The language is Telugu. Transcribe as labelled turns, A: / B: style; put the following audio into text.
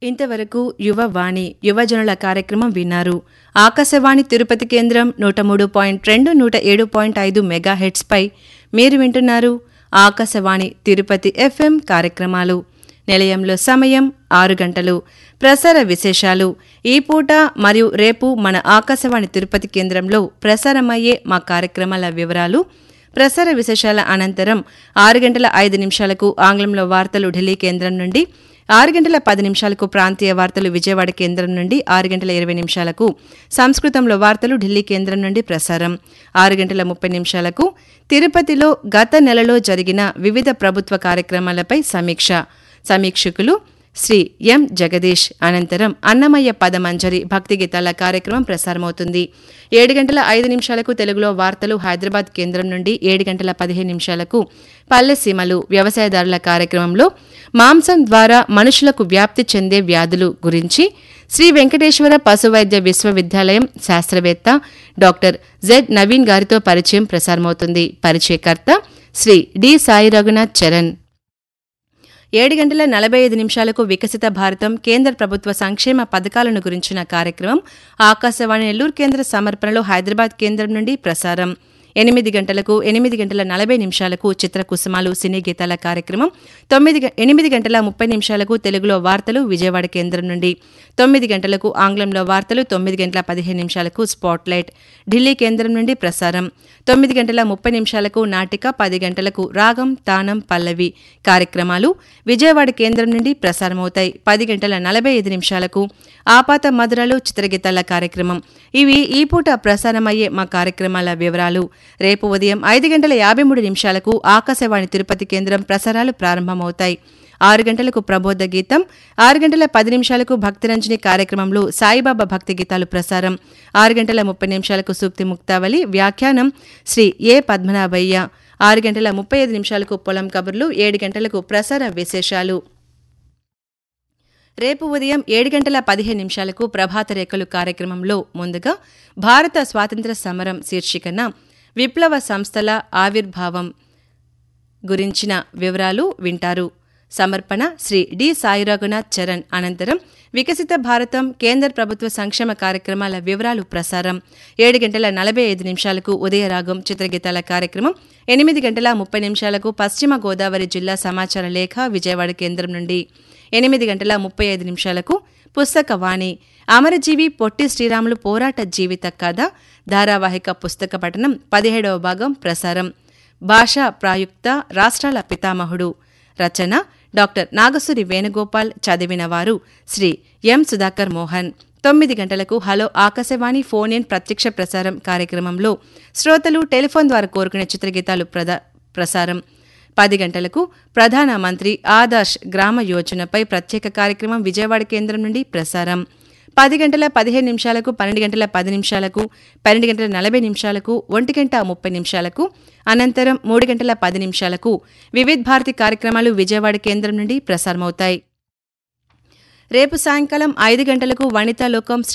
A: ఇంతవరకు యువవాణి యువజనుల కార్యక్రమం విన్నారు ఆకాశవాణి తిరుపతి కేంద్రం నూట మూడు పాయింట్ రెండు నూట ఏడు పాయింట్ ఐదు మెగాహెట్స్పై మీరు వింటున్నారు ఆకాశవాణి తిరుపతి ఎఫ్ఎం కార్యక్రమాలు నిలయంలో సమయం ఆరు గంటలు ప్రసార విశేషాలు ఈ పూట మరియు రేపు మన ఆకాశవాణి తిరుపతి కేంద్రంలో ప్రసారమయ్యే మా కార్యక్రమాల వివరాలు ప్రసార విశేషాల అనంతరం ఆరు గంటల ఐదు నిమిషాలకు ఆంగ్లంలో వార్తలు ఢిల్లీ కేంద్రం నుండి ఆరు గంటల పది నిమిషాలకు ప్రాంతీయ వార్తలు విజయవాడ కేంద్రం నుండి ఆరు గంటల ఇరవై నిమిషాలకు సంస్కృతంలో వార్తలు ఢిల్లీ కేంద్రం నుండి ప్రసారం ఆరు గంటల ముప్పై నిమిషాలకు తిరుపతిలో గత నెలలో జరిగిన వివిధ ప్రభుత్వ కార్యక్రమాలపై సమీక్ష సమీక్షకులు శ్రీ ఎం జగదీష్ అనంతరం అన్నమయ్య పదమంజరి భక్తి గీతాల కార్యక్రమం ప్రసారమవుతుంది ఏడు గంటల ఐదు నిమిషాలకు తెలుగులో వార్తలు హైదరాబాద్ కేంద్రం నుండి ఏడు గంటల పదిహేను నిమిషాలకు పల్లె సీమలు వ్యవసాయదారుల కార్యక్రమంలో మాంసం ద్వారా మనుషులకు వ్యాప్తి చెందే వ్యాధులు గురించి శ్రీ వెంకటేశ్వర పశువైద్య విశ్వవిద్యాలయం శాస్త్రవేత్త డాక్టర్ జెడ్ నవీన్ గారితో పరిచయం ప్రసారమవుతుంది పరిచయకర్త శ్రీ డి సాయి రఘునాథ్ చరణ్ ఏడు గంటల నలభై ఐదు నిమిషాలకు వికసిత భారతం కేంద్ర ప్రభుత్వ సంక్షేమ పథకాలను గురించిన కార్యక్రమం ఆకాశవాణి నెల్లూరు కేంద్ర సమర్పణలో హైదరాబాద్ కేంద్రం నుండి ప్రసారం ఎనిమిది గంటలకు ఎనిమిది గంటల నలభై నిమిషాలకు చిత్రకుసుమాలు సినీ గీతాల కార్యక్రమం తొమ్మిది గ- ఎనిమిది గంటల ముప్పై నిమిషాలకు తెలుగులో వార్తలు విజయవాడ కేంద్రం నుండి తొమ్మిది గంటలకు ఆంగ్లంలో వార్తలు తొమ్మిది గంటల పదిహేను నిమిషాలకు స్పాట్లైట్ ఢిల్లీ కేంద్రం నుండి ప్రసారం తొమ్మిది గంటల ముప్పై నిమిషాలకు నాటిక పది గంటలకు రాగం తానం పల్లవి కార్యక్రమాలు విజయవాడ కేంద్రం నుండి ప్రసారమవుతాయి పది గంటల నలభై ఐదు నిమిషాలకు ఆపాత మధురలు చిత్రగీతాల కార్యక్రమం ఇవి ఈ పూట ప్రసారమయ్యే మా కార్యక్రమాల వివరాలు రేపు ఉదయం ఐదు గంటల యాభై మూడు నిమిషాలకు ఆకాశవాణి తిరుపతి కేంద్రం ప్రసారాలు ప్రారంభమవుతాయి ఆరు గంటలకు ప్రబోధ గీతం ఆరు గంటల పది నిమిషాలకు భక్తిరంజని కార్యక్రమంలో సాయిబాబా భక్తి గీతాలు ప్రసారం ఆరు గంటల ముప్పై నిమిషాలకు సూక్తి ముక్తావళి వ్యాఖ్యానం శ్రీ ఏ పద్మనాభయ్య ఆరు గంటల ముప్పై ఐదు నిమిషాలకు పొలం కబుర్లు ఏడు గంటలకు ప్రసార విశేషాలు రేపు ఉదయం ఏడు గంటల పదిహేను నిమిషాలకు ప్రభాత రేఖలు కార్యక్రమంలో ముందుగా భారత స్వాతంత్ర సమరం శీర్షికన విప్లవ సంస్థల ఆవిర్భావం గురించిన వివరాలు వింటారు సమర్పణ శ్రీ డి సాయి రఘునాథ్ చరణ్ అనంతరం వికసిత భారతం కేంద్ర ప్రభుత్వ సంక్షేమ కార్యక్రమాల వివరాలు ప్రసారం ఏడు గంటల నలభై ఐదు నిమిషాలకు ఉదయరాగం చిత్రగీతాల కార్యక్రమం ఎనిమిది గంటల ముప్పై నిమిషాలకు పశ్చిమ గోదావరి జిల్లా సమాచార లేఖ విజయవాడ కేంద్రం నుండి ఎనిమిది గంటల ముప్పై ఐదు నిమిషాలకు పుస్తక వాణి అమరజీవి పొట్టి శ్రీరాములు పోరాట జీవిత కథ ధారావాహిక పుస్తక పఠనం పదిహేడవ భాగం ప్రసారం భాషా ప్రాయుక్త రాష్ట్రాల పితామహుడు రచన డాక్టర్ నాగసూరి వేణుగోపాల్ చదివిన వారు శ్రీ ఎం సుధాకర్ మోహన్ తొమ్మిది గంటలకు హలో ఆకాశవాణి ఫోన్ ఇన్ ప్రత్యక్ష ప్రసారం కార్యక్రమంలో శ్రోతలు టెలిఫోన్ ద్వారా కోరుకునే చిత్రగీతాలు ప్రద ప్రసారం పది గంటలకు ప్రధాన మంత్రి ఆదర్శ్ గ్రామ యోజనపై ప్రత్యేక కార్యక్రమం విజయవాడ కేంద్రం నుండి ప్రసారం పది గంటల పదిహేను నిమిషాలకు పన్నెండు గంటల పది నిమిషాలకు పన్నెండు గంటల నలభై నిమిషాలకు ఒంటి గంట ముప్పై నిమిషాలకు అనంతరం మూడు గంటల పది నిమిషాలకు వివిధ్ భారతి కార్యక్రమాలు విజయవాడ కేంద్రం నుండి ప్రసారమవుతాయి రేపు సాయంకాలం ఐదు గంటలకు వనితాలోకం శ్రీ